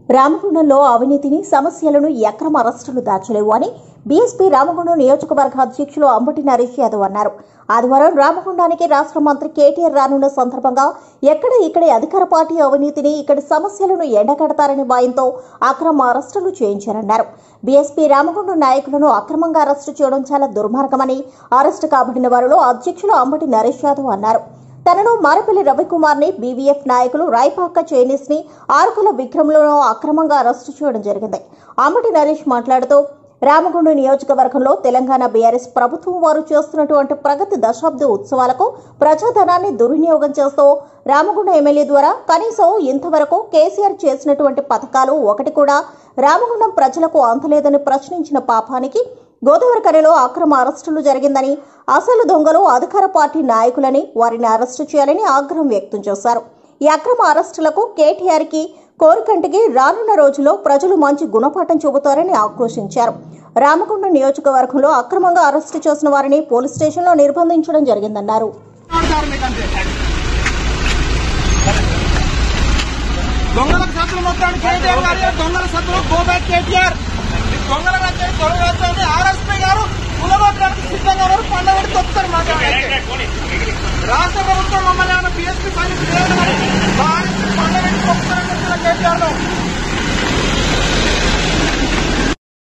రామగుండంలో అవినీతిని సమస్యలను అక్రమ అరెస్టులు దాచలేవు అని బీఎస్పీ రామగుండం నియోజకవర్గ అధ్యక్షులు అంబటి నరేష్ యాదవ్ అన్నారు ఆదివారం రామగుండానికి రాష్ట్ర మంత్రి కేటీఆర్ రానున్న సందర్భంగా ఎక్కడ ఇక్కడి అధికార పార్టీ అవినీతిని ఇక్కడి సమస్యలను ఎండగడతారని భయంతో అక్రమ అరెస్టులు చేయించారన్నారు బీఎస్పీ రామగుండం నాయకులను అక్రమంగా అరెస్టు చేయడం చాలా దుర్మార్గమని అరెస్టు కాబడిన వారిలో అధ్యక్షులు అంబటి నరేష్ యాదవ్ అన్నారు తనను మారపల్లి రవికుమార్ ని బీవీఎఫ్ నాయకులు రాయపాక చైనీస్ ని ఆరుకుల విక్రమ్లను అక్రమంగా అరెస్టు చేయడం జరిగింది అంబటి నరేష్ మాట్లాడుతూ రామగుండం నియోజకవర్గంలో తెలంగాణ బీఆర్ఎస్ ప్రభుత్వం వారు చేస్తున్నటువంటి ప్రగతి దశాబ్ది ఉత్సవాలకు ప్రజాధనాన్ని దుర్వినియోగం చేస్తూ రామగుండం ఎమ్మెల్యే ద్వారా కనీసం ఇంతవరకు కేసీఆర్ చేసినటువంటి పథకాలు ఒకటి కూడా రామగుండం ప్రజలకు అందలేదని ప్రశ్నించిన పాపానికి గోదావరి కరెలో అక్రమ అరెస్టులు జరిగిందని అసలు దొంగలు అధికార పార్టీ నాయకులని వారిని అరెస్టు చేయాలని ఆగ్రహం వ్యక్తం చేశారు ఈ అక్రమ అరెస్టులకు కేటీఆర్ కి కోరికంటికి రానున్న రోజుల్లో ప్రజలు మంచి గుణపాఠం చూపుతారని ఆక్రోశించారు రామగుండం నియోజకవర్గంలో అక్రమంగా అరెస్టు చేసిన వారిని పోలీస్ స్టేషన్లో నిర్బంధించడం జరిగిందన్నారు ఆడతారు మీకంటే దొంగల సత్తులు మొత్తాన్ని కేటీఆర్ గారు దొంగల సత్తులు గో బ్యాక్ కేటీఆర్ ఈ దొంగల రాజ్యాన్ని దొంగ రాజ్యాన్ని ఆర్ఎస్పీ గారు